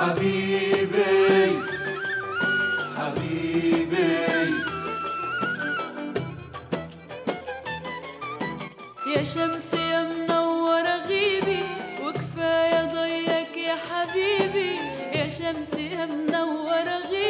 حبيبي حبيبي يا شمس يا منورة غيبي وكفاية ضيك يا حبيبي يا شمس يا منورة غيبي